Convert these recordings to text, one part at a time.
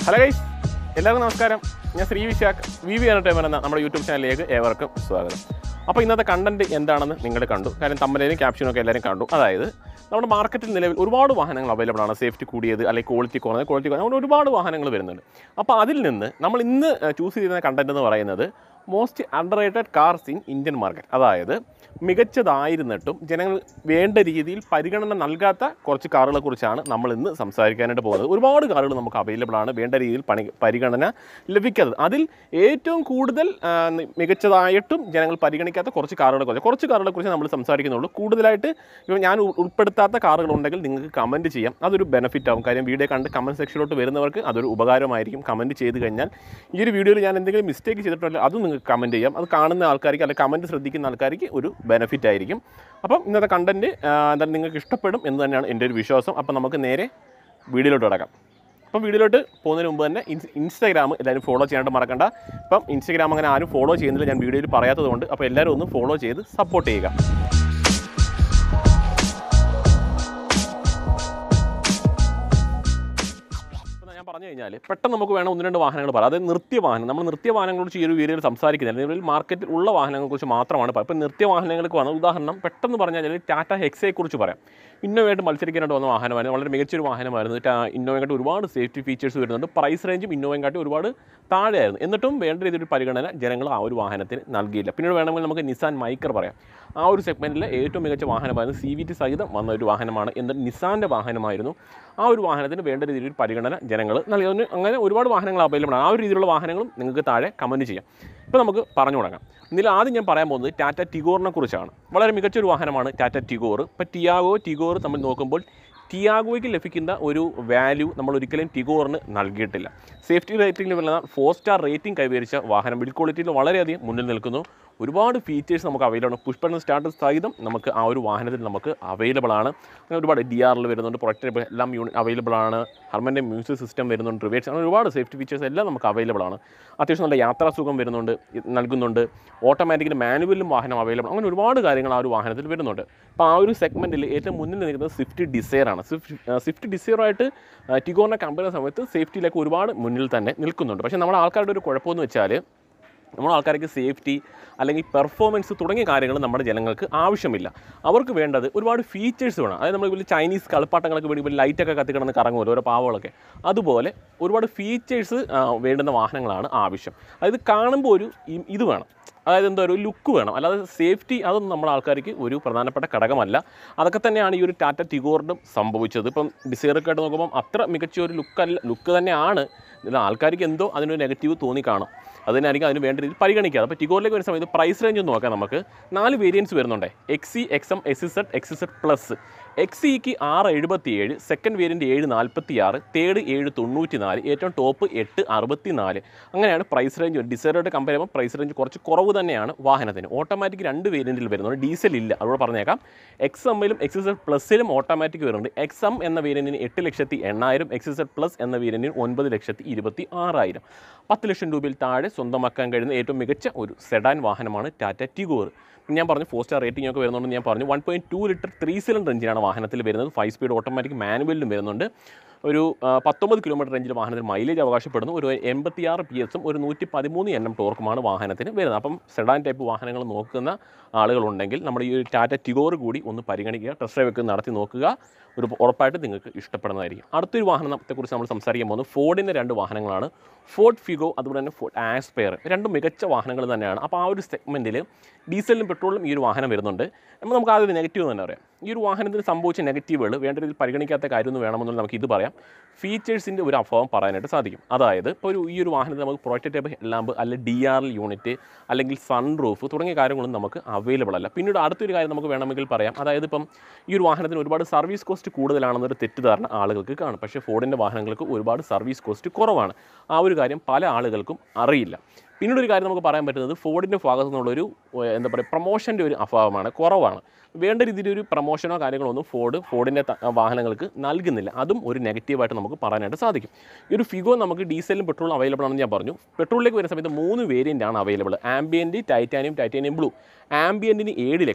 hello guys എല്ലാവർക്കും നമസ്കാരം ഞാൻ Shri Vishakh V V entertainment എന്ന നമ്മുടെ യൂട്യൂബ് ചാനലിലേക്ക് ഏവർക്കും സ്വാഗതം അപ്പോൾ ഇന്നത്തെ കണ്ടന്റ് എന്താണെന്ന് നിങ്ങൾ കണ്ടു കാര്യം തമ്മനേലും ക്യാപ്ഷനും ഒക്കെ എല്ലാവരും കണ്ടു അതായത് നമ്മുടെ മാർക്കറ്റിൽ നിലവിൽ ഒരുപാട് വാഹനങ്ങൾ അവൈലബിൾ ആണ് സേഫ്റ്റി കൂടിയത് അല്ലെങ്കിൽ ക്വാളിറ്റി കുറഞ്ഞത് ക്വാളിറ്റി കുറഞ്ഞത് അങ്ങനെ ഒരുപാട് വാഹനങ്ങൾ വരുന്നുണ്ട് അപ്പോൾ അതിൽ നിന്ന് നമ്മൾ ഇന്ന് ചൂസ് ചെയ്യുന്ന കണ്ടന്റ് എന്ന് പറയുന്നത് most underrated cars in Indian market അതായത് മികച്ചതായിരുന്നിട്ടും ജനങ്ങൾ വേണ്ട രീതിയിൽ പരിഗണന നൽകാത്ത കുറച്ച് കാറുകളെ കുറിച്ചാണ് നമ്മൾ ഇന്ന് സംസാരിക്കാനായിട്ട് പോകുന്നത് ഒരുപാട് കാറുകൾ നമുക്ക് അവൈലബിൾ ആണ് വേണ്ട രീതിയിൽ പണി പരിഗണന ലഭിക്കാത്തത് അതിൽ ഏറ്റവും കൂടുതൽ ആ, മികച്ചതായിട്ടും ജനങ്ങൾ പരിഗണിക്കാത്ത കുറച്ച് കാറുകളെ കുറിച്ച് കുറച്ച് കാറുകളെ കുറിച്ച് നമ്മൾ സംസാരിക്കുന്നുള്ളൂ കൂടുതലായിട്ട് ഇപ്പോൾ ഞാൻ ഉൾ- ഉൾപ്പെടുത്താത്ത കാറുകളുണ്ടെങ്കിൽ നിങ്ങൾക്ക് കമൻറ്റ് ചെയ്യാം അതൊരു ബെനിഫിറ്റ് ആവും കാര്യം വീഡിയോ കണ്ട് കമൻറ്റ് സെക്ഷനിലോട്ട് വരുന്നവർക്ക് അതൊരു ഉപകാരമായിരിക്കും കമൻറ്റ് ചെയ്ത് കഴിഞ്ഞാൽ ഈ ഒരു വീഡിയോയിൽ ഞാൻ എന്തെങ്കിലും മിസ്റ്റേക്ക് ചെയ്തിട്ടുണ്ടെങ്കിൽ അതും നിങ്ങൾക്ക് കമൻറ്റ് ചെയ്യാം അത് കാണുന്ന ആൾക്കാർക്ക് അല്ലെങ്കിൽ കമൻറ്റ് ശ്രദ്ധിക്കുന്ന ആൾക്കാർക്ക് ഒരു ബെനിഫിറ്റ് ആയിരിക്കും അപ്പം ഇന്നത്തെ കണ്ടൻറ്റ് എന്തായാലും നിങ്ങൾക്ക് ഇഷ്ടപ്പെടും എന്ന് തന്നെയാണ് എൻ്റെ ഒരു വിശ്വാസം അപ്പം നമുക്ക് നേരെ വീഡിയോയിലോട്ട് കിടക്കാം അപ്പം വീഡിയോയിലോട്ട് പോകുന്നതിന് മുമ്പ് തന്നെ ഇൻസ് ഇൻസ്റ്റാഗ്രാം എല്ലാവരും ഫോളോ ചെയ്യാനായിട്ട് മറക്കണ്ട ഇപ്പം ഇൻസ്റ്റാഗ്രാം അങ്ങനെ ആരും ഫോളോ ചെയ്യുന്നില്ല ഞാൻ വീഡിയോയിൽ പറയാത്തതുകൊണ്ട് അപ്പോൾ എല്ലാവരും ഒന്ന് ഫോളോ ചെയ്ത് സപ്പോർട്ട് ചെയ്യുക ഇപ്പം ഞാൻ പറഞ്ഞു കഴിഞ്ഞാൽ പെട്ടെന്ന് നമുക്ക് വേണം ഒന്ന് രണ്ട് വാഹനങ്ങൾ പറയാം അതായത് നിർത്തിയ വാഹനം നമ്മൾ നിർത്തിയ വാഹനങ്ങളെക്കുറിച്ച് ഈ ഒരു വീഡിയോയിൽ സംസാരിക്കുന്നില്ല നിലവിൽ മാർക്കറ്റിൽ ഉള്ള വാഹനങ്ങളെക്കുറിച്ച് മാത്രമാണ് പറയുക ഇപ്പം നിർത്തിയ വാഹനങ്ങൾക്ക് വന്ന ഉദാഹരണം പെട്ടെന്ന് പറഞ്ഞാൽ ടാറ്റ ഹെക്സയെക്കുറിച്ച് പറയാം ഇന്നോവയായിട്ട് മത്സരിക്കാനായിട്ട് വന്ന വാഹനമായിരുന്നു വളരെ മികച്ചൊരു വാഹനമായിരുന്നു ടാ- ഇന്നോവയെക്കാട്ടി ഒരുപാട് സേഫ്റ്റി ഫീച്ചേഴ്സ് വരുന്നുണ്ട് പ്രൈസ് റേഞ്ചും ഇന്നോവയെക്കാട്ടി ഒരുപാട് താഴെയായിരുന്നു എന്നിട്ടും വേണ്ട രീതിയിൽ പരിഗണന ജനങ്ങൾ ആ ഒരു വാഹനത്തിന് നൽകിയില്ല പിന്നീട് വേണമെങ്കിൽ നമുക്ക് നിസാൻ മൈക്കർ പറയാം ആ ഒരു സെഗ്മെൻറ്റിലെ ഏറ്റവും മികച്ച വാഹനമായിരുന്നു സി വി ടി സഹിതം വന്ന ഒരു വാഹനമാണ് എന്നിട്ട് നിസാൻ്റെ വാഹനമായിരുന്നു ആ ഒരു വാഹനത്തിന് വേണ്ട രീതിയിൽ ഒരു പരിഗണന ജനങ്ങൾ നൽകി അതിന് അങ്ങനെ ഒരുപാട് വാഹനങ്ങൾ അവൈലബിൾ ആണ് ആ ഒരു രീതിയിലുള്ള വാഹനങ്ങളും നിങ്ങൾക്ക് താഴെ കമൻറ്റ് ചെയ്യാം ഇപ്പോൾ നമുക്ക് പറഞ്ഞു തുടങ്ങാം ഇതിൽ ആദ്യം ഞാൻ പറയാൻ പോകുന്നത് ടാറ്റ ടിഗോറിനെ കുറിച്ചാണ് വളരെ മികച്ചൊരു വാഹനമാണ് ടാറ്റ ടിഗോർ ഇപ്പോൾ ടിയാഗോ ടിഗോർ തമ്മിൽ നോക്കുമ്പോൾ ടിയാഗോയ്ക്ക് ലഭിക്കുന്ന ഒരു വാല്യൂ നമ്മൾ ഒരിക്കലും ടിഗോറിന് നൽകിയിട്ടില്ല സേഫ്റ്റി റേറ്റിംഗിൽ വരുന്ന ഫോർ സ്റ്റാർ റേറ്റിംഗ് കൈവരിച്ച വാഹനം ബിൽഡ് ക്വാളിറ്റിയിൽ വളരെയധികം മുന്നിൽ നിൽക്കുന്നു ഒരുപാട് ഫീച്ചേഴ്സ് നമുക്ക് അവൈലബിൾ ആണ് പുഷ്പണ്ണ സ്റ്റാർട്ടർ സഹിതം നമുക്ക് ആ ഒരു വാഹനത്തിൽ നമുക്ക് അവൈലബിൾ ആണ് അങ്ങനെ ഒരുപാട് ഡി ആറിൽ വരുന്നുണ്ട് പ്രൊട്ടക്റ്റഡ് എല്ലാം യൂണിറ്റ് അവൈലബിൾ ആണ് ഹർമൻ്റെ മ്യൂസിക് സിസ്റ്റം വരുന്നുണ്ട് റിവേഴ്സ് അങ്ങനെ ഒരുപാട് സേഫ്റ്റി ഫീച്ചേഴ്സ് എല്ലാം നമുക്ക് അവൈലബിൾ ആണ് അത്യാവശ്യം നല്ല യാത്രാ സുഖം വരുന്നുണ്ട് ഇത് നൽകുന്നുണ്ട് ഓട്ടോമാറ്റിക്കലി മാനുവലും വാഹനം അവൈലബിൾ അങ്ങനെ ഒരുപാട് കാര്യങ്ങൾ ആ ഒരു വാഹനത്തിൽ വരുന്നുണ്ട് അപ്പോൾ ആ ഒരു സെഗ്മെൻറ്റിൽ ഏറ്റവും മുന്നിൽ നിൽക്കുന്നത് സ്വിഫ്റ്റ് ഡിസയർ ആണ് സ്വിഫ്റ്റ് സ്വിഫ്റ്റ് ഡിസയറായിട്ട് ടിഗോറിനെ കമ്പയർ ചെയ്യുന്ന സമയത്ത് സേഫ്റ്റിയിലേക്ക് ഒരുപാട് മുന്നിൽ തന്നെ നിൽക്കുന്നുണ്ട് പക്ഷേ നമ്മുടെ ആൾക്കാരുടെ ഒരു കുഴപ്പമെന്ന് വെച്ചാൽ നമ്മുടെ ആൾക്കാർക്ക് സേഫ്റ്റി അല്ലെങ്കിൽ പെർഫോമൻസ് തുടങ്ങിയ കാര്യങ്ങൾ നമ്മുടെ ജനങ്ങൾക്ക് ആവശ്യമില്ല അവർക്ക് വേണ്ടത് ഒരുപാട് ഫീച്ചേഴ്സ് വേണം അതായത് നമ്മൾ വലിയ ചൈനീസ് കളിപ്പാട്ടങ്ങൾക്ക് വേണ്ടി വലിയ ലൈറ്റൊക്കെ കത്തിക്കിടന്ന് കറങ്ങുമല്ലോ ഓരോ പാവകളൊക്കെ അതുപോലെ ഒരുപാട് ഫീച്ചേഴ്സ് വേണ്ടുന്ന വാഹനങ്ങളാണ് ആവശ്യം അതായത് കാണുമ്പോൾ ഒരു ഇ- ഇത് വേണം അതായത് എന്താ ഒരു ലുക്ക് വേണം അല്ലാതെ സേഫ്റ്റി അതൊന്നും നമ്മുടെ ആൾക്കാർക്ക് ഒരു പ്രധാനപ്പെട്ട ഘടകമല്ല അതൊക്കെ തന്നെയാണ് ഈ ഒരു ടാറ്റ ടിഗോറിനും സംഭവിച്ചത് ഇപ്പം ഡിസൈറൊക്കെ ആയിട്ട് നോക്കുമ്പോൾ അത്ര മികച്ച ഒരു ലുക്കല്ല ലുക്ക് തന്നെയാണ് ഇത് ആൾക്കാർക്ക് എന്തോ അതിനൊരു നെഗറ്റീവ് തോന്നി കാണും അത് തന്നെയായിരിക്കും അതിന് വേണ്ട രീതിയിൽ പരിഗണിക്കാതെ അപ്പോൾ ടിഗോറിലേക്ക് വരുന്ന സമയത്ത് പ്രൈസ് റേഞ്ച് ഒന്ന് നോക്കാം നമുക്ക് നാല് വേരിയൻസ് വരുന്നുണ്ട് X C X M S Z X Z plus X സിക്ക് ആറ് എഴുപത്തി ഏഴ് സെക്കൻഡ് വേരിയൻറ്റ് ഏഴ് നാൽപ്പത്തി ആറ് തേർഡ് ഏഴ് തൊണ്ണൂറ്റി നാല് ഏറ്റവും ടോപ്പ് എട്ട് അറുപത്തി നാല് അങ്ങനെയാണ് പ്രൈസ് റേഞ്ച് ഡിസൈറോട്ട് കമ്പയർ ചെയ്യുമ്പോൾ പ്രൈസ് റേഞ്ച് കുറച്ച് കുറവ് തന്നെയാണ് വാഹനത്തിന് ഓട്ടോമാറ്റിക് രണ്ട് വേരിയൻറ്റിൽ വരുന്നുണ്ട് ഡീസൽ ഇല്ല അതുകൂടെ പറഞ്ഞേക്കാം എക്സ് എമ്മിലും എക്സ് സെഡ് പ്ലസിലും ഓട്ടോമാറ്റിക് വരുന്നുണ്ട് എക്സ് എം എന്ന വേരിയൻറ്റിന് എട്ട് ലക്ഷത്തി എണ്ണായിരം എക്സ് സെഡ് പ്ലസ് എന്ന വേരിയൻറ്റിന് ഒൻപത് ലക്ഷത്തി ഇരുപത്തി ആറായിരം പത്ത് ലക്ഷം രൂപയിൽ താഴെ സ്വന്തമാക്കാൻ കഴിയുന്ന ഏറ്റവും മികച്ച ഒരു സെഡാൻ വാഹനമാണ് ടാറ്റ ടിഗോർ പിന്നെ ഞാൻ പറഞ്ഞു ഫോർ സ്റ്റാർ റേറ്റിംഗ് ഒക്കെ വരുന്നുണ്ടെന്ന് ഞാൻ പറഞ്ഞു one point two litre three cylinder എഞ്ചിനാണ് വാഹനത്തിൽ വരുന്നത് ഫൈവ് സ്പീഡ് ഓട്ടോമാറ്റിക് മാനുവലിലും വരുന്നുണ്ട് ഒരു ആ, പത്തൊമ്പത് കിലോമീറ്റർ റേഞ്ചിൽ വാഹനത്തിന് മൈലേജ് അവകാശപ്പെടുന്നു ഒരു എൺപത്തിയാറ് പി എസും ഒരു നൂറ്റി പതിമൂന്ന് എൻ എം ടോർക്കുമാണ് വാഹനത്തിന് വരുന്നത് അപ്പം സെഡാൻ ടൈപ്പ് വാഹനങ്ങൾ നോക്കുന്ന ആളുകളുണ്ടെങ്കിൽ നമ്മുടെ ഈ ഒരു ടാറ്റ ടിഗോർ കൂടി ഒന്ന് പരിഗണിക്കുക ടെസ്റ്റ് ഡ്രൈവ് ഒക്കെ നടത്തി നോക്കുക ഒരു ഉറപ്പായിട്ട് നിങ്ങൾക്ക് ഇഷ്ടപ്പെടുന്നതായിരിക്കും അടുത്തൊരു വാഹനത്തെക്കുറിച്ച് നമ്മൾ സംസാരിക്കാൻ പോകുന്നത് ഫോർഡിൻ്റെ രണ്ട് വാഹനങ്ങളാണ് ഫോർഡ് ഫിഗോ അതുപോലെ തന്നെ ഫോർഡ് ആസ്പെയർ രണ്ടും മികച്ച വാഹനങ്ങൾ തന്നെയാണ് അപ്പോൾ ആ ഒരു സെഗ്മെൻറ്റിൽ ഡീസലിനും പെട്രോളിനും ഈ ഒരു വാഹനം വരുന്നുണ്ട് അപ്പോൾ നമുക്ക് ആദ്യം നെഗറ്റീവ് തന്നെ പറയാം ഈ ഒരു വാഹനത്തിന് സംഭവിച്ച നെഗറ്റീവുകൾ വേണ്ട രീതിയിൽ പരിഗണിക്കാത്ത കാര്യമൊന്നും വേണമെന്നുള്ള നമുക്ക് ഇത് പറയാം ഫീച്ചേഴ്സിൻ്റെ ഒരു അഭാവം പറയാനായിട്ട് സാധിക്കും അതായത് ഇപ്പോൾ ഒരു ഈ ഒരു വാഹനത്തിൽ നമുക്ക് പ്രൊജക്റ്റ് ടൈപ്പ് ലാമ്പ് അല്ലെങ്കിൽ ഡി ആർ എൽ യൂണിറ്റ് അല്ലെങ്കിൽ സൺ റൂഫ് തുടങ്ങിയ കാര്യങ്ങളൊന്നും നമുക്ക് അവൈലബിൾ അല്ല പിന്നീട് അടുത്തൊരു കാര്യം നമുക്ക് വേണമെങ്കിൽ പറയാം അതായത് ഇപ്പം ഈ ഒരു വാഹനത്തിന് ഒരുപാട് സർവീസ് കോസ്റ്റ് കൂടുതലാണെന്നൊരു തെറ്റിദ്ധാരണ ആളുകൾക്ക് കാണും പക്ഷേ ഫോർഡിൻ്റെ വാഹനങ്ങൾക്ക് ഒരുപാട് സർവീസ് കോസ്റ്റ് കുറവാണ് ആ ഒരു കാര്യം പല ആളുകൾക്കും അറിയില്ല പിന്നീട് ഒരു കാര്യം നമുക്ക് പറയാൻ പറ്റുന്നത് ഫോർഡിൻ്റെ ഭാഗത്തു നിന്നുള്ളൊരു ഏഹ്, എന്താ പറയുക പ്രൊമോഷൻ്റെ ഒരു അഭാവമാണ് കുറവാണ് വേണ്ട രീതിയിൽ ഒരു പ്രൊമോഷനോ കാര്യങ്ങളോ ഒന്നും ഫോർഡ് ഫോർഡിൻ്റെ ത- വാഹനങ്ങൾക്ക് നൽകുന്നില്ല അതും ഒരു നെഗറ്റീവായിട്ട് നമുക്ക് പറയാനായിട്ട് സാധിക്കും ഈ ഒരു ഫിഗോ നമുക്ക് ഡീസലും പെട്രോളും അവൈലബിൾ ആണെന്ന് ഞാൻ പറഞ്ഞു പെട്രോളിലേക്ക് വരുന്ന സമയത്ത് മൂന്ന് വേരിയൻ്റ് ആണ് available ambient titanium titanium blue ആംബിയൻറ്റിന് ഏഴ് ലക്ഷം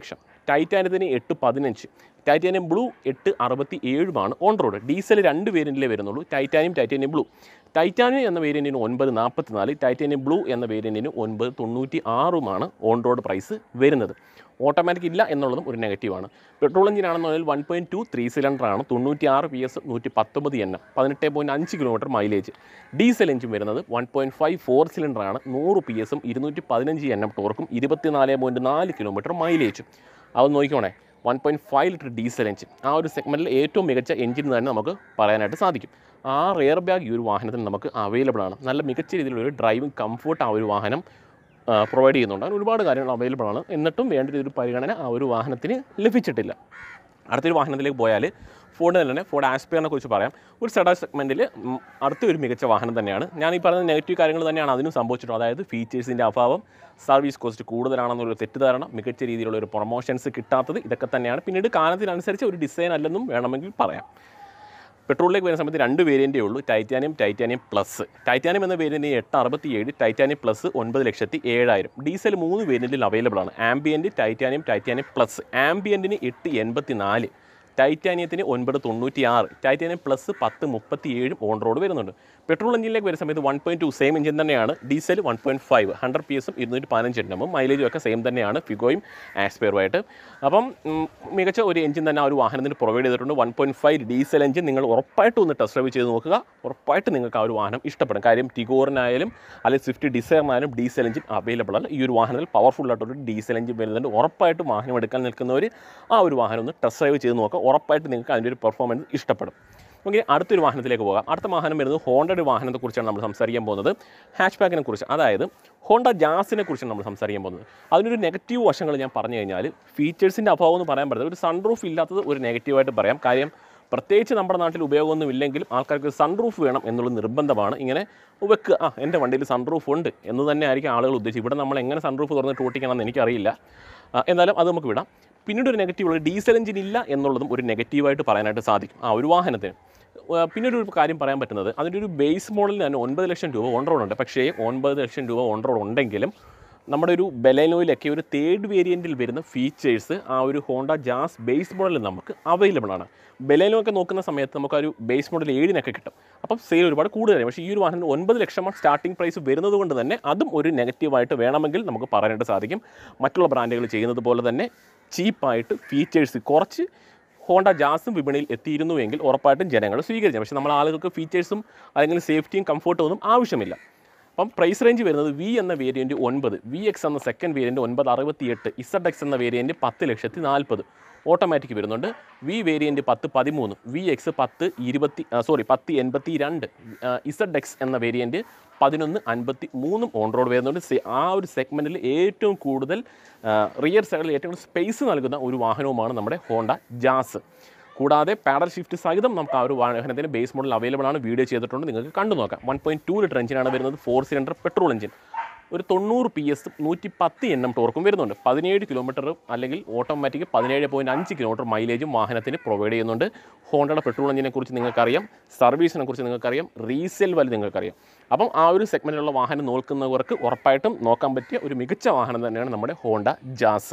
ടൈറ്റാനിയത്തിന് എട്ട് പതിനഞ്ച് ടൈറ്റാനിയം ബ്ലൂ എട്ട് അറുപത്തി ഏഴുമാണ് ഓൺ റോഡ് ഡീസൽ രണ്ട് വേരിയൻറ്റിലേ വരുന്നുള്ളൂ ടൈറ്റാനിയം ടൈറ്റാനിയം ബ്ലൂ ടൈറ്റാനിയം എന്ന വേരിയൻറ്റിന് ഒൻപത് നാൽപ്പത്തി നാല് ടൈറ്റാനിയം ബ്ലൂ എന്ന വേരിയൻറ്റിന് ഒൻപത് തൊണ്ണൂറ്റി ആറുമാണ് ഓൺ റോഡ് പ്രൈസ് വരുന്നത് ഓട്ടോമാറ്റിക് ഇല്ല എന്നുള്ളതും ഒരു നെഗറ്റീവാണ് പെട്രോൾ എഞ്ചിനാണെന്നുണ്ടെങ്കിൽ വൺ പോയിൻറ്റ് ടു ത്രീ സിലിണ്ടറാണ് തൊണ്ണൂറ്റി ആറ് പി എസ് നൂറ്റി പത്തൊമ്പത് എൻ എം പതിനെട്ട് പോയിൻറ്റ് അഞ്ച് കിലോമീറ്റർ മൈലേജ് ഡീസൽ എഞ്ചിൻ വരുന്നത് വൺ പോയിൻറ്റ് ഫൈവ് ഫോർ സിലിണ്ടറാണ് നൂറ് പി എസും ഇരുന്നൂറ്റി പതിനഞ്ച് എൻ എം ടോർക്കും ഇരുപത്തിനാല് പോയിൻറ്റ് നാല് കിലോമീറ്റർ മൈലേജും അത് നോക്കിക്കോണേ one point five litre diesel engine ആ ഒരു സെഗ്മെൻറ്റിൽ ഏറ്റവും മികച്ച എഞ്ചിൻ എന്ന് തന്നെ നമുക്ക് പറയാനായിട്ട് സാധിക്കും ആ എയർ ബാഗ് ഈ ഒരു വാഹനത്തിന് നമുക്ക് അവൈലബിൾ ആണ് നല്ല മികച്ച രീതിയിലുള്ള ഒരു ഡ്രൈവിംഗ് കംഫർട്ട് ആ ഒരു വാഹനം പ്രൊവൈഡ് ചെയ്യുന്നുണ്ട് അങ്ങനെ ഒരുപാട് കാര്യങ്ങൾ അവൈലബിൾ ആണ് എന്നിട്ടും വേണ്ട രീതിയിൽ പരിഗണന ആ ഒരു വാഹനത്തിന് ലഭിച്ചിട്ടില്ല അടുത്തൊരു വാഹനത്തിലേക്ക് പോയാൽ ഫോർഡ് തന്നെ ഫോർഡ് ആസ്പിയറിനെ കുറിച്ച് പറയാം ഒരു സെഡാ സെഗ്മെൻറ്റിൽ അടുത്തൊരു മികച്ച വാഹനം തന്നെയാണ് ഞാൻ ഈ പറയുന്ന നെഗറ്റീവ് കാര്യങ്ങൾ തന്നെയാണ് അതിനും സംഭവിച്ചിട്ടുള്ളത് അതായത് ഫീച്ചേഴ്സിൻ്റെ അഭാവം സർവീസ് കോസ്റ്റ് കൂടുതലാണെന്നുള്ള തെറ്റിദ്ധാരണ മികച്ച രീതിയിലുള്ള ഒരു പ്രൊമോഷൻസ് കിട്ടാത്തത് ഇതൊക്കെ തന്നെയാണ് പിന്നീട് കാലത്തിനനുസരിച്ച് ഒരു ഡിസൈൻ അല്ലെന്നും വേണമെങ്കിൽ പറയാം പെട്രോളിലേക്ക് വരുന്ന സമയത്ത് രണ്ട് വേരിയൻറ്റേ ഉള്ളൂ ടൈറ്റാനിയം ടൈറ്റാനിയം പ്ലസ് ടൈറ്റാനിയം എന്ന വേരിയൻറ്റ് എട്ട് അറുപത്തി ഏഴ് ടൈറ്റാനിയം പ്ലസ് ഒൻപത് ലക്ഷത്തി ഏഴായിരം ഡീസൽ മൂന്ന് വേരിയൻറ്റിൽ അവൈലബിൾ ആണ് ആംബിയൻറ്റ് ടൈറ്റാനിയം ടൈറ്റാനിയം പ്ലസ് ആംബിയൻറ്റിന് എട്ട് എൺപത്തി നാല് ടൈറ്റാനിയത്തിന് ഒൻപത് തൊണ്ണൂറ്റി ആറ് ടൈറ്റാനിയം പ്ലസ് പത്ത് മുപ്പത്തി ഏഴും ഓൺ റോഡ് വരുന്നുണ്ട് പെട്രോൾ എഞ്ചിനിലേക്ക് വരുന്ന സമയത്ത് one point two same engine തന്നെയാണ് diesel one point five hundred P എസും ഇരുന്നൂറ്റി പതിനഞ്ച് എണ്ണമും മൈലേജും ഒക്കെ സെയിം തന്നെയാണ് ഫിഗോയും ആസ്പെയറുമായിട്ട് അപ്പം ഉം, മികച്ച ഒരു എഞ്ചിൻ തന്നെ ആ ഒരു വാഹനത്തിന് പ്രൊവൈഡ് ചെയ്തിട്ടുണ്ട് one point five diesel engine നിങ്ങൾ ഉറപ്പായിട്ടും ഒന്ന് ടെസ്റ്റ് ഡ്രൈവ് ചെയ്ത് നോക്കുക ഉറപ്പായിട്ട് നിങ്ങൾക്ക് ആ ഒരു വാഹനം ഇഷ്ടപ്പെടും കാര്യം ടിഗോറിനായാലും അല്ലെങ്കിൽ സ്വിഫ്റ്റ് ഡിസൈറിനായാലും ഡീസൽ എഞ്ചിൻ അവൈലബിൾ ആണ് ഈ ഒരു വാഹനത്തിൽ പവർഫുൾ ആയിട്ടൊരു ഡീസൽ എഞ്ചിൻ വരുന്നുണ്ട് ഉറപ്പായിട്ടും വാഹനം എടുക്കാൻ നിൽക്കുന്നവർ ആ ഒരു വാഹനം ഒന്ന് ടെസ്റ്റ് ഡ്രൈവ് ചെയ്ത് നോക്കുക ഉറപ്പായിട്ട് നിങ്ങൾക്ക് അതിൻ്റെ ഒരു പെർഫോമൻസ് ഇഷ്ടപ്പെടും നമുക്ക് അടുത്തൊരു വാഹനത്തിലേക്ക് പോകാം അടുത്ത വാഹനം വരുന്നത് ഹോണ്ടയുടെ വാഹനത്തെക്കുറിച്ചാണ് നമ്മൾ സംസാരിക്കാൻ പോകുന്നത് ഹാച്ച് ബാക്കിനെ കുറിച്ച് അതായത് ഹോണ്ട ജാസിനെ കുറിച്ചാണ് നമ്മൾ സംസാരിക്കാൻ പോകുന്നത് അതിനൊരു നെഗറ്റീവ് വശങ്ങൾ ഞാൻ പറഞ്ഞു കഴിഞ്ഞാൽ ഫീച്ചേഴ്സിൻ്റെ അഭാവം എന്ന് പറയാൻ പറ്റില്ല ഒരു സൺറൂഫ് ഇല്ലാത്തത് ഒരു നെഗറ്റീവായിട്ട് പറയാം കാര്യം പ്രത്യേകിച്ച് നമ്മുടെ നാട്ടിൽ ഉപയോഗമൊന്നും ഇല്ലെങ്കിലും ആൾക്കാർക്ക് സൺറൂഫ് വേണം എന്നുള്ള നിർബന്ധമാണ് ഇങ്ങനെ വെക്കുക ആ എൻ്റെ വണ്ടിയിൽ സൺറൂഫ് ഉണ്ട് എന്ന് തന്നെ ആയിരിക്കും ആളുകൾ ഉദ്ദേശിച്ചത് ഇവിടെ നമ്മൾ എങ്ങനെ സൺറൂഫ് തുറന്നിട്ട് ഓട്ടിക്കണമെന്ന് എനിക്കറിയില്ല ആ, എന്നാലും അത് നമുക്ക് വിടാം പിന്നീട് ഒരു നെഗറ്റീവ് ഉള്ളത് ഡീസൽ എഞ്ചിൻ ഇല്ല എന്നുള്ളതും ഒരു നെഗറ്റീവായിട്ട് പറയാനായിട്ട് സാധിക്കും ആ ഒരു വാഹനത്തിന് ആ, പിന്നെ ഒരു കാര്യം പറയാൻ പറ്റുന്നത് അതിൻ്റെ ഒരു ബേസ് മോഡലിന് തന്നെ ഒൻപത് ലക്ഷം രൂപ ഓൺ റോഡ് ഉണ്ട് പക്ഷേ ഒൻപത് ലക്ഷം രൂപ ഓൺ റോഡ് ഉണ്ടെങ്കിലും നമ്മുടെ ഒരു ബെലനോയിലൊക്കെ ഒരു തേർഡ് വേരിയൻറ്റിൽ വരുന്ന ഫീച്ചേഴ്സ് ആ ഒരു ഹോണ്ട ജാസ് ബേസ് മോഡലിൽ നമുക്ക് അവൈലബിൾ ആണ് ബെലനോ ഒക്കെ നോക്കുന്ന സമയത്ത് നമുക്ക് ആ ഒരു ബേസ് മോഡൽ ഏഴിനൊക്കെ കിട്ടും അപ്പം സെയിൽ ഒരുപാട് കൂടുതലായി പക്ഷേ ഈ ഒരു വാഹനം ഒൻപത് ലക്ഷമാണ് സ്റ്റാർട്ടിംഗ് പ്രൈസ് വരുന്നത് കൊണ്ട് തന്നെ അതും ഒരു നെഗറ്റീവായിട്ട് വേണമെങ്കിൽ നമുക്ക് പറയാനായിട്ട് സാധിക്കും മറ്റുള്ള ബ്രാൻഡുകൾ ചെയ്യുന്നത് പോലെ തന്നെ ചീപ്പായിട്ട് ഫീച്ചേഴ്സ് കുറച്ച് ഹോണ്ട ജാസും വിപണിയിൽ എത്തിയിരുന്നു എങ്കിൽ ഉറപ്പായിട്ടും ജനങ്ങൾ സ്വീകരിച്ചു പക്ഷേ നമ്മൾ ആളുകൾക്ക് ഫീച്ചേഴ്സും അല്ലെങ്കിൽ സേഫ്റ്റിയും കംഫർട്ടും ഒന്നും ആവശ്യമില്ല അപ്പം പ്രൈസ് റേഞ്ച് വരുന്നത് വി എന്ന വേരിയൻറ്റ് ഒൻപത് വി എക്സ് എന്ന സെക്കൻഡ് വേരിയൻറ്റ് ഒൻപത് അറുപത്തി എട്ട് ഇസഡ് എക്സ് എന്ന വേരിയൻറ്റ് പത്ത് ലക്ഷത്തി നാൽപ്പത് ഓട്ടോമാറ്റിക് വരുന്നുണ്ട് വി വേരിയൻറ്റ് പത്ത് പതിമൂന്ന് വി എക്സ് പത്ത് ഇരുപത്തി സോറി പത്ത് എൺപത്തി രണ്ട് ഇസഡ് എക്സ് എന്ന വേരിയൻറ്റ് പതിനൊന്ന് അൻപത്തി മൂന്നും ഓൺ റോഡ് വരുന്നുണ്ട് സെ- ആ ഒരു സെഗ്മെൻറ്റിൽ ഏറ്റവും കൂടുതൽ റിയർ സൈഡിൽ ഏറ്റവും കൂടുതൽ സ്പേസ് നൽകുന്ന ഒരു വാഹനവുമാണ് നമ്മുടെ ഹോണ്ട ജാസ് കൂടാതെ പാഡൽ ഷിഫ്റ്റ് സഹിതം നമുക്ക് ആ ഒരു വാഹനത്തിന് ബേസ് മോഡൽ അവൈലബിൾ ആണ് വീഡിയോ ചെയ്തിട്ടുണ്ട് നിങ്ങൾക്ക് കണ്ടു നോക്കാം വൺ പോയിൻറ്റ് ടു ലിറ്റർ എഞ്ചിനാണ് വരുന്നത് ഫോർ സിലിണ്ടർ പെട്രോൾ എഞ്ചിൻ ഒരു തൊണ്ണൂറ് പി എസ് നൂറ്റി പത്ത് എൻ എം ടോർക്കും വരുന്നുണ്ട് പതിനേഴ് കിലോമീറ്റർ അല്ലെങ്കിൽ ഓട്ടോമാറ്റിക് പതിനേഴ് പോയിൻറ്റ് അഞ്ച് കിലോമീറ്റർ മൈലേജും വാഹനത്തിന് പ്രൊവൈഡ് ചെയ്യുന്നുണ്ട് ഹോണ്ടയുടെ പെട്രോൾ എഞ്ചിനെ കുറിച്ച് നിങ്ങൾക്കറിയാം സർവീസിനെ കുറിച്ച് നിങ്ങൾക്കറിയാം റീസെൽ വാല്യൂ നിങ്ങൾക്കറിയാം അപ്പം ആ ഒരു സെഗ്മെൻറ്റിലുള്ള വാഹനം നോക്കുന്നവർക്ക് ഉറപ്പായിട്ടും നോക്കാൻ പറ്റിയ ഒരു മികച്ച വാഹനം തന്നെയാണ് നമ്മുടെ ഹോണ്ട ജാസ്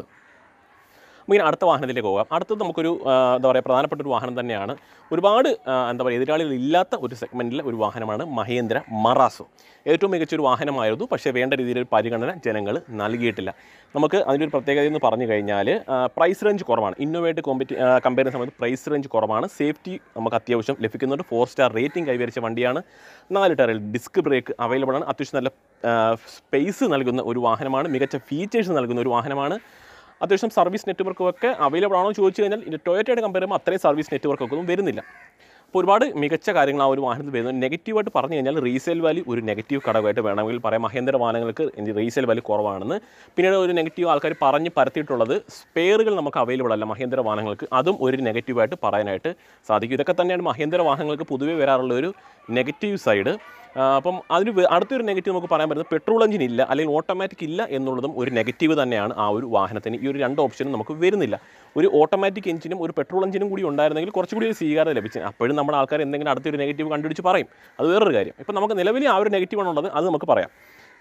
ഇങ്ങനെ അടുത്ത വാഹനത്തിലേക്ക് പോകാം അടുത്തത് നമുക്കൊരു ആ, എന്താ പറയുക പ്രധാനപ്പെട്ട ഒരു വാഹനം തന്നെയാണ് ഒരുപാട് ആ, എന്താ പറയുക എതിരാളികൾ ഇല്ലാത്ത ഒരു സെഗ്മെൻറ്റിലെ ഒരു വാഹനമാണ് മഹേന്ദ്ര മറാസോ ഏറ്റവും മികച്ച ഒരു വാഹനമായിരുന്നു പക്ഷേ വേണ്ട രീതിയിലൊരു പരിഗണന ജനങ്ങൾ നൽകിയിട്ടില്ല നമുക്ക് അതിൻ്റെ ഒരു പ്രത്യേകത എന്ന് പറഞ്ഞു കഴിഞ്ഞാൽ പ്രൈസ് റേഞ്ച് കുറവാണ് ഇന്നോവേറ്റ് കോമ്പറ്റി കമ്പയർ ചെയ്യുന്ന സമയത്ത് പ്രൈസ് റേഞ്ച് കുറവാണ് സേഫ്റ്റി നമുക്ക് അത്യാവശ്യം ലഭിക്കുന്നുണ്ട് ഫോർ സ്റ്റാർ റേറ്റിംഗ് കൈവരിച്ച വണ്ടിയാണ് നാല് ടയറിൽ ഡിസ്ക് ബ്രേക്ക് അവൈലബിൾ ആണ് അത്യാവശ്യം നല്ല സ്പേസ് നൽകുന്ന ഒരു വാഹനമാണ് മികച്ച ഫീച്ചേഴ്സ് നൽകുന്ന ഒരു വാഹനമാണ് അത്യാവശ്യം സർവീസ് നെറ്റ്വർക്കും ഒക്കെ അവൈലബിൾ ആണോ എന്ന് ചോദിച്ചു കഴിഞ്ഞാൽ ഇത് ടൊയോറ്റയുടെ കമ്പയർ ചെയ്യുമ്പോൾ അത്രയും സർവീസ് നെറ്റ്വർക്കൊക്കെ ഒന്നും വരുന്നില്ല അപ്പോൾ ഒരുപാട് മികച്ച കാര്യങ്ങൾ ആ ഒരു വാഹനത്തിൽ വരുന്നത് നെഗറ്റീവായിട്ട് പറഞ്ഞു കഴിഞ്ഞാൽ റീസെയിൽ വാല്യൂ ഒരു നെഗറ്റീവ് ഘടകമായിട്ട് വേണമെങ്കിൽ പറയാം മഹേന്ദ്ര വാഹനങ്ങൾക്ക് റീസെയിൽ വാല്യൂ കുറവാണെന്ന് പിന്നീട് ഒരു നെഗറ്റീവ് ആൾക്കാർ പറഞ്ഞ് പരത്തിയിട്ടുള്ളത് സ്പെയറുകൾ നമുക്ക് അവൈലബിൾ അല്ല മഹേന്ദ്ര വാഹനങ്ങൾക്ക് അതും ഒരു നെഗറ്റീവായിട്ട് പറയാനായിട്ട് സാധിക്കും ഇതൊക്കെ തന്നെയാണ് മഹേന്ദ്ര വാഹനങ്ങൾക്ക് പൊതുവേ വരാറുള്ള ഒരു നെഗറ്റീവ് സൈഡ് ആ, അപ്പം അതിന് വേ- അടുത്തൊരു നെഗറ്റീവ് നമുക്ക് പറയാൻ പറ്റുന്നത് പെട്രോൾ എഞ്ചിൻ ഇല്ല അല്ലെങ്കിൽ ഓട്ടോമാറ്റിക് ഇല്ല എന്നുള്ളതും ഒരു നെഗറ്റീവ് തന്നെയാണ് ആ ഒരു വാഹനത്തിന് ഈ ഒരു രണ്ട് ഓപ്ഷനും നമുക്ക് വരുന്നില്ല ഒരു ഓട്ടോമാറ്റിക് എഞ്ചിനും ഒരു പെട്രോൾ എഞ്ചിനും കൂടി ഉണ്ടായിരുന്നെങ്കിൽ കുറച്ചുകൂടി ഒരു സ്വീകാര്യത ലഭിച്ചു അപ്പോഴും നമ്മുടെ ആൾക്കാർ എന്തെങ്കിലും അടുത്തൊരു നെഗറ്റീവ് കണ്ടുപിടിച്ച് പറയും അത് വേറൊരു കാര്യം ഇപ്പം നമുക്ക് നിലവിൽ ആ ഒരു നെഗറ്റീവ് ആണുള്ളത് അത് നമുക്ക് പറയാം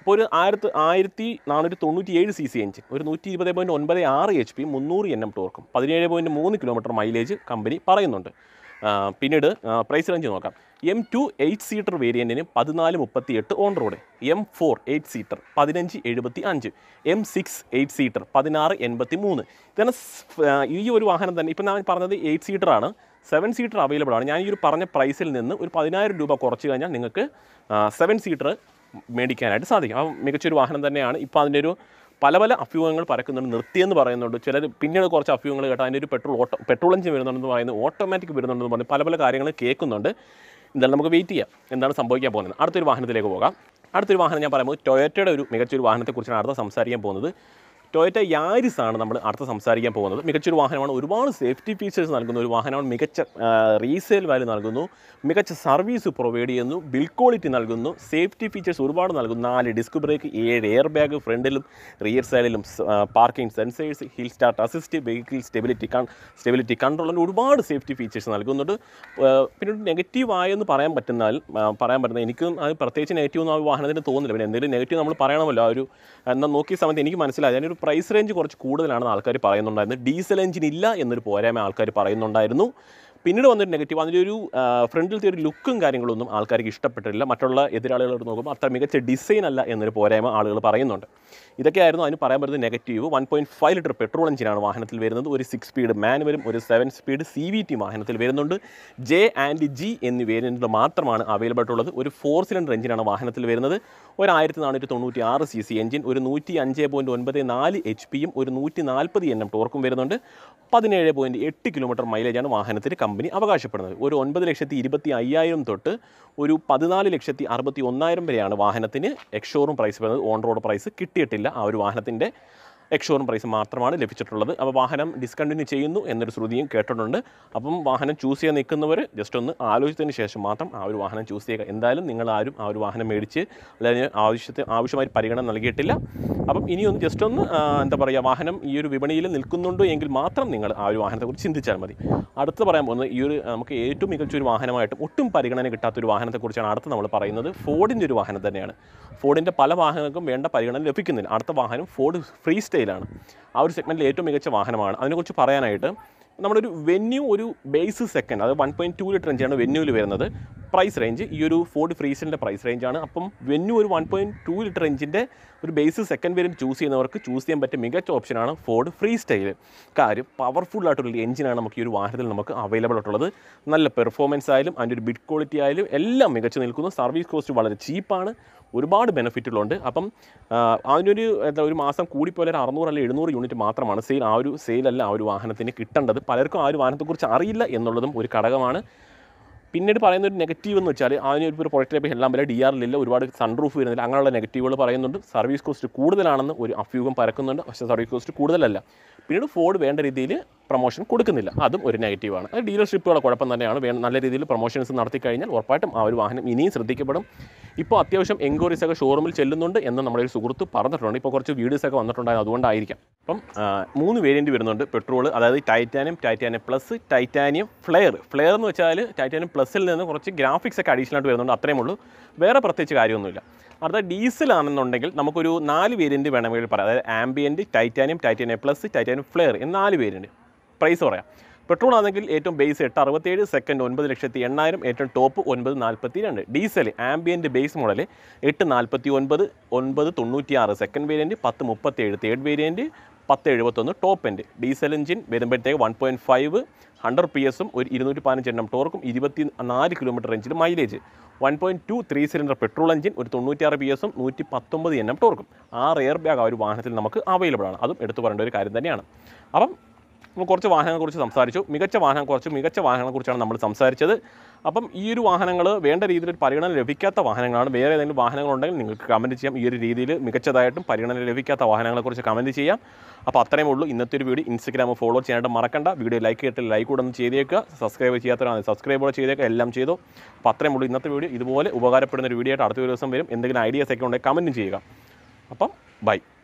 അപ്പോൾ ഒരു ആയിരത്തി ആയിരത്തി നാനൂറ്റി തൊണ്ണൂറ്റി ഏഴ് സി സി എഞ്ചിൻ ഒരു നൂറ്റി ഇരുപത് പോയിൻറ്റ് ഒൻപത് ആറ് എച്ച് പി മുന്നൂറ് എൻ എം ടോർക്കും പതിനേഴ് പോയിൻറ്റ് മൂന്ന് കിലോമീറ്റർ മൈലേജ് കമ്പനി പറയുന്നുണ്ട് ആ, പിന്നീട് പ്രൈസ് റേഞ്ച് നോക്കാം എം ടു എയ്റ്റ് സീറ്റർ വേരിയൻറ്റിന് പതിനാല് മുപ്പത്തി എട്ട് on road M four eight seater പതിനഞ്ച് എഴുപത്തി അഞ്ച് എം സിക്സ് എയ്റ്റ് സീറ്റർ പതിനാറ് എൺപത്തി മൂന്ന് ഇതാണ് സ്- ആ, ഈ ഒരു വാഹനം തന്നെ ഇപ്പം ഞാൻ പറഞ്ഞത് എയ്റ്റ് സീറ്ററാണ് സെവൻ സീറ്റർ അവൈലബിൾ ആണ് ഞാൻ ഈ ഒരു പറഞ്ഞ പ്രൈസിൽ നിന്ന് ഒരു പതിനായിരം രൂപ കുറച്ച് കഴിഞ്ഞാൽ നിങ്ങൾക്ക് സെവൻ സീറ്റർ മേടിക്കാനായിട്ട് സാധിക്കും ആ മികച്ചൊരു വാഹനം തന്നെയാണ് ഇപ്പോൾ അതിൻ്റെ ഒരു പല പല അഭ്യൂഹങ്ങൾ പരക്കുന്നുണ്ട് നിർത്തിയെന്ന് പറയുന്നുണ്ട് ചിലർ പിന്നീട് കുറച്ച് അഭ്യൂഹങ്ങൾ കേട്ടോ അതിൻ്റെ ഒരു പെട്രോൾ ഓട്ടോ പെട്രോൾ എഞ്ചിൻ വരുന്നുണ്ടെന്ന് പറയുന്നത് ഓട്ടോമാറ്റിക് വരുന്നുണ്ടെന്ന് പറഞ്ഞ് പല പല കാര്യങ്ങൾ കേൾക്കുന്നുണ്ട് എന്തായാലും നമുക്ക് വെയിറ്റ് ചെയ്യാം എന്താണ് സംഭവിക്കാൻ പോകുന്നത് അടുത്തൊരു വാഹനത്തിലേക്ക് പോകാം അടുത്തൊരു വാഹനം ഞാൻ പറയുമ്പോൾ ടൊയോറ്റയുടെ ഒരു മികച്ചൊരു വാഹനത്തെക്കുറിച്ചാണ് അടുത്ത സംസാരിക്കാൻ പോകുന്നത് ടൊയോറ്റ യാരിസ് ആണ് നമ്മൾ അടുത്ത സംസാരിക്കാൻ പോകുന്നത് മികച്ചൊരു വാഹനമാണ് ഒരുപാട് സേഫ്റ്റി ഫീച്ചേഴ്സ് നൽകുന്ന ഒരു വാഹനമാണ് മികച്ച റീസെയിൽ വാല്യൂ നൽകുന്നു മികച്ച സർവീസ് പ്രൊവൈഡ് ചെയ്യുന്നു ബിൽ ക്വാളിറ്റി നൽകുന്നു സേഫ്റ്റി ഫീച്ചേഴ്സ് ഒരുപാട് നൽകുന്നു നാല് ഡിസ്ക് ബ്രേക്ക് ഏഴ് എയർ ബാഗ് ഫ്രണ്ടിലും റിയർ സൈഡിലും parking sensors hill start assist vehicle stability stability control അങ്ങനെ ഒരുപാട് സേഫ്റ്റി ഫീച്ചേഴ്സ് നൽകുന്നുണ്ട് ആ, പിന്നെ നെഗറ്റീവ് ആയെന്ന് പറയാൻ പറ്റുന്നാൽ ആ, പറയാൻ പറ്റുന്നത് എനിക്കും അത് പ്രത്യേകിച്ച് നെഗറ്റീവ് ഒന്നും ആ വാഹനത്തിന് തോന്നുന്നില്ല പിന്നെ എന്തെങ്കിലും നെഗറ്റീവ് നമ്മൾ പറയണമല്ലോ ആ ഒരു എന്നാൽ നോക്കിയ സമയത്ത് എനിക്ക് മനസ്സിലായി അതിനൊരു പ്രൈസ് റേഞ്ച് കുറച്ച് കൂടുതലാണെന്ന് ആൾക്കാർ പറയുന്നുണ്ടായിരുന്നു ഡീസൽ എഞ്ചിൻ ഇല്ല എന്നൊരു പോരായ്മ ആൾക്കാർ പറയുന്നുണ്ടായിരുന്നു പിന്നീട് വന്നൊരു നെഗറ്റീവ് അതിൻ്റെ ഒരു ആ, ഫ്രണ്ടിലത്തെ ഒരു ലുക്കും കാര്യങ്ങളൊന്നും ആൾക്കാർക്ക് ഇഷ്ടപ്പെട്ടില്ല മറ്റുള്ള എതിരാളികളോട് നോക്കുമ്പോൾ അത്ര മികച്ച ഡിസൈൻ അല്ല എന്നൊരു പോരായ്മ ആളുകൾ പറയുന്നുണ്ട് ഇതൊക്കെയായിരുന്നു അതിന് പറയാൻ പറ്റുന്ന negative one point five litre petrol എഞ്ചിനാണ് വാഹനത്തിൽ വരുന്നത് ഒരു സിക്സ് സ്പീഡ് മാനുവലും ഒരു seven speed C V T വാഹനത്തിൽ വരുന്നുണ്ട് ജെ ആൻഡ് ജി എന്നീ വേരിയൻറ്റുകൾ മാത്രമാണ് അവൈലബിൾ ആയിട്ടുള്ളത് ഒരു ഫോർ സിലിണ്ടർ എഞ്ചിനാണ് വാഹനത്തിൽ വരുന്നത് ഒരു ആയിരത്തി നാനൂറ്റി തൊണ്ണൂറ്റി ആറ് സി സി എഞ്ചിൻ ഒരു നൂറ്റി അഞ്ച് പോയിൻറ്റ് ഒൻപത് നാല് എച്ച് പിയും ഒരു നൂറ്റി നാൽപ്പത് എൻ എം ടോർക്കും വരുന്നുണ്ട് പതിനേഴ് പോയിൻറ്റ് എട്ട് കിലോമീറ്റർ മൈലേജാണ് വാഹനത്തിന് കമ്പനി അവകാശപ്പെടുന്നത് ഒരു ഒൻപത് ലക്ഷത്തി ഇരുപത്തി അയ്യായിരം തൊട്ട് ഒരു പതിനാല് ലക്ഷത്തി അറുപത്തി ഒന്നായിരം വരെയാണ് വാഹനത്തിന് എക്സ്ഷോറൂം പ്രൈസ് വരുന്നത് ഓൺ റോഡ് പ്രൈസ് കിട്ടിയിട്ടില്ല ആ ഒരു വാഹനത്തിൻ്റെ എക്സ്ഷോറൂം പ്രൈസ് മാത്രമാണ് ലഭിച്ചിട്ടുള്ളത് അപ്പോൾ വാഹനം ഡിസ്കണ്ടിന്യൂ ചെയ്യുന്നു എന്നൊരു ശ്രുതിയും കേട്ടിട്ടുണ്ട് അപ്പം വാഹനം ചൂസ് ചെയ്യാൻ നിൽക്കുന്നവർ ജസ്റ്റ് ഒന്ന് ആലോചിച്ചതിന് ശേഷം മാത്രം ആ ഒരു വാഹനം ചൂസ് ചെയ്യുക എന്തായാലും നിങ്ങൾ ആരും ആ ഒരു വാഹനം മേടിച്ച് അല്ലെങ്കിൽ ആവശ്യത്തിന് ആവശ്യമായി പരിഗണന നൽകിയിട്ടില്ല അപ്പം ഇനിയൊന്ന് ജസ്റ്റ് ഒന്ന് ആ, എന്താ പറയുക വാഹനം ഈ ഒരു വിപണിയിൽ നിൽക്കുന്നുണ്ട് എങ്കിൽ മാത്രം നിങ്ങൾ ആ ഒരു വാഹനത്തെക്കുറിച്ച് ചിന്തിച്ചാൽ മതി അടുത്ത് പറയാൻ പോകുന്നത് ഈ ഒരു നമുക്ക് ഏറ്റവും മികച്ച ഒരു വാഹനമായിട്ടും ഒട്ടും പരിഗണന കിട്ടാത്ത ഒരു വാഹനത്തെക്കുറിച്ചാണ് അടുത്ത് നമ്മൾ പറയുന്നത് ഫോർഡിൻ്റെ ഒരു വാഹനം തന്നെയാണ് ഫോർഡിൻ്റെ പല വാഹനങ്ങൾക്കും വേണ്ട പരിഗണന ലഭിക്കുന്നില്ല അടുത്ത വാഹനം ഫോർഡ് ഫ്രീ സ്റ്റൈലാണ് ആ ഒരു സെഗ്മെൻറ്റിൽ ഏറ്റവും മികച്ച വാഹനമാണ് അതിനെക്കുറിച്ച് പറയാനായിട്ട് നമ്മുടെ ഒരു വെന്യൂ ഒരു ബേസ് സെക്കൻഡ് അത് വൺ പോയിൻറ്റ് ടു ലിറ്റർ എഞ്ചാണ് വെന്യൂവിൽ വരുന്നത് പ്രൈസ് റേഞ്ച് ഈ ഒരു ഫോർഡ് ഫ്രീസിൻ്റെ പ്രൈസ് റേഞ്ചാണ് അപ്പം വെന്യൂ ഒരു വൺ പോയിൻറ്റ് ടു ലിറ്റർ എഞ്ചിൻ്റെ ഒരു ബേസ് സെക്കൻഡ് വേരിയൻറ്റ് ചൂസ് ചെയ്യുന്നവർക്ക് ചൂസ് ചെയ്യാൻ പറ്റിയ മികച്ച ഓപ്ഷനാണ് ഫോർഡ് ഫ്രീ സ്റ്റൈൽ കാര്യം പവർഫുൾ ആയിട്ടുള്ള എഞ്ചിനാണ് നമുക്ക് ഈ ഒരു വാഹനത്തിൽ നമുക്ക് അവൈലബിൾ ആയിട്ടുള്ളത് നല്ല പെർഫോമൻസ് ആയാലും അതിൻ്റെ ഒരു ബിഡ് ക്വാളിറ്റി ആയാലും എല്ലാം മികച്ചു നിൽക്കുന്നു സർവീസ് കോസ്റ്റ് വളരെ ചീപ്പാണ് ഒരുപാട് ബെനിഫിറ്റുകളുണ്ട് അപ്പം ആ, അതിനൊരു എന്താ ഒരു മാസം കൂടിപ്പോയാൽ ഒരു അറുന്നൂറ് അല്ലെങ്കിൽ എഴുന്നൂറ് യൂണിറ്റ് മാത്രമാണ് സെയിൽ ആ ഒരു സെയിലല്ല ആ ഒരു വാഹനത്തിന് കിട്ടേണ്ടത് പലർക്കും ആ ഒരു വാഹനത്തെക്കുറിച്ച് അറിയില്ല എന്നുള്ളതും ഒരു ഘടകമാണ് പിന്നീട് പറയുന്ന ഒരു നെഗറ്റീവ് എന്ന് വെച്ചാൽ അതിന് ഒരു പ്രൊഡക്റ്റിനെ എല്ലാം വില ഡി ആറിലില്ല ഒരുപാട് സൺറൂഫ് വരുന്നില്ല അങ്ങനെയുള്ള നെഗറ്റീവുകൾ പറയുന്നുണ്ട് സർവീസ് കോസ്റ്റ് കൂടുതലാണെന്ന് ഒരു അഭ്യൂഹം പരക്കുന്നുണ്ട് പക്ഷേ സർവീസ് കോസ്റ്റ് കൂടുതലല്ല പിന്നീട് ഫോർഡ് വേണ്ട രീതിയിൽ പ്രൊമോഷൻ കൊടുക്കുന്നില്ല അതും ഒരു നെഗറ്റീവാണ് അത് ഡീലർഷിപ്പുകളെ കുഴപ്പം തന്നെയാണ് വേ നല്ല രീതിയിൽ പ്രൊമോഷൻസ് നടത്തി കഴിഞ്ഞാൽ ഉറപ്പായിട്ടും ആ ഒരു വാഹനം ഇനിയും ശ്രദ്ധിക്കപ്പെടും ഇപ്പോൾ അത്യാവശ്യം എൻക്വയറീസ് ഒക്കെ ഷോറൂമിൽ ചെല്ലുന്നുണ്ട് എന്ന് നമ്മുടെ ഒരു സുഹൃത്ത് പറഞ്ഞിട്ടുണ്ട് ഇപ്പോൾ കുറച്ച് വീഡിയോസ് ഒക്കെ വന്നിട്ടുണ്ടായത് അതുകൊണ്ടായിരിക്കാം അപ്പം ആ, മൂന്ന് വേരിയൻറ്റ് വരുന്നുണ്ട് പെട്രോൾ അതായത് titanium titanium plus titanium flair flair എന്ന് വെച്ചാൽ ടൈറ്റാനിയം പ്ലസിൽ നിന്ന് കുറച്ച് ഗ്രാഫിക്സ് ഒക്കെ അഡീഷണൽ ആയിട്ട് വരുന്നുണ്ട് അത്രയും ഉള്ളൂ വേറെ പ്രത്യേകിച്ച് കാര്യമൊന്നുമില്ല അടുത്ത ഡീസൽ ആണെന്നുണ്ടെങ്കിൽ നമുക്കൊരു നാല് വേരിയൻറ്റ് വേണമെങ്കിൽ പറയാം അതായത് ambient titanium titanium plus titanium flair എന്ന് നാല് വേരിയൻറ്റ് പ്രൈസ് പറയാം പെട്രോൾ ആണെങ്കിൽ ഏറ്റവും ബേസ് എട്ട് അറുപത്തേഴ് സെക്കൻഡ് ഒൻപത് ലക്ഷത്തി എണ്ണായിരം ഏറ്റവും ടോപ്പ് ഒൻപത് നാൽപ്പത്തി രണ്ട് ഡീസൽ ആംബിയൻറ്റ് ബേസ് മോഡൽ എട്ട് നാൽപ്പത്തി ഒൻപത് ഒൻപത് തൊണ്ണൂറ്റി ആറ് സെക്കൻഡ് വേരിയൻറ്റ് പത്ത് മുപ്പത്തേഴ് തേർഡ് വേരിയൻറ്റ് പത്ത് എഴുപത്തൊന്ന് ടോപ്പ് എൻഡ് ഡീസൽ എഞ്ചിൻ വരുമ്പോഴത്തേക്ക് one point five hundred P എസും ഒരു ഇരുന്നൂറ്റി പതിനഞ്ച് എണ്ണം ടോർക്കും ഇരുപത്തി നാല് കിലോമീറ്റർ റേഞ്ചിൽ mileage one point two three cylinder petrol engine ഒരു തൊണ്ണൂറ്റിയാറ് പി എസും നൂറ്റി പത്തൊമ്പത് എണ്ണം ടോർക്കും ആറ് എയർ ബാഗ് ആ ഒരു വാഹനത്തിൽ നമുക്ക് അവൈലബിൾ ആണ് അതും എടുത്തു പറയേണ്ട ഒരു കാര്യം തന്നെയാണ് അപ്പം നമ്മൾ കുറച്ച് വാഹനങ്ങളെക്കുറിച്ച് സംസാരിച്ചു മികച്ച വാഹനം കുറച്ച് മികച്ച വാഹനങ്ങളെക്കുറിച്ചാണ് നമ്മൾ സംസാരിച്ചത് അപ്പം ഈ ഒരു വാഹനങ്ങൾ വേണ്ട രീതിയിൽ ഒരു പരിഗണന ലഭിക്കാത്ത വാഹനങ്ങളാണ് വേറെ ഏതെങ്കിലും വാഹനങ്ങളുണ്ടെങ്കിൽ നിങ്ങൾക്ക് കമൻറ്റ് ചെയ്യാം ഈ ഒരു രീതിയിൽ മികച്ചതായിട്ടും പരിഗണന ലഭിക്കാത്ത വാഹനങ്ങളെക്കുറിച്ച് കമൻറ്റ് ചെയ്യാം അപ്പോൾ അത്രയും ഉള്ളൂ ഇന്നത്തെ ഒരു വീഡിയോ ഇൻസ്റ്റഗ്രാം ഫോളോ ചെയ്യാനായിട്ട് മറക്കണ്ട വീഡിയോ ലൈക്ക് ചെയ്തിട്ട് ലൈക്ക് കൂടെ ഒന്ന് ചെയ്തേക്കുക സബ്സ്ക്രൈബ് ചെയ്യാത്തവരാണ് സബ്സ്ക്രൈബ് കൂടെ ചെയ്തേക്കുക എല്ലാം ചെയ്തു അപ്പോൾ അത്രയും ഉള്ളൂ ഇന്നത്തെ വീഡിയോ ഇതുപോലെ ഉപകാരപ്പെടുന്ന ഒരു വീഡിയോ ആയിട്ട് അടുത്ത ഒരു ദിവസം വരും എന്തെങ്കിലും ഐഡിയാസ് ഒക്കെ ഉണ്ടെങ്കിൽ കമൻറ്റും ചെയ്യുക അപ്പം ബൈ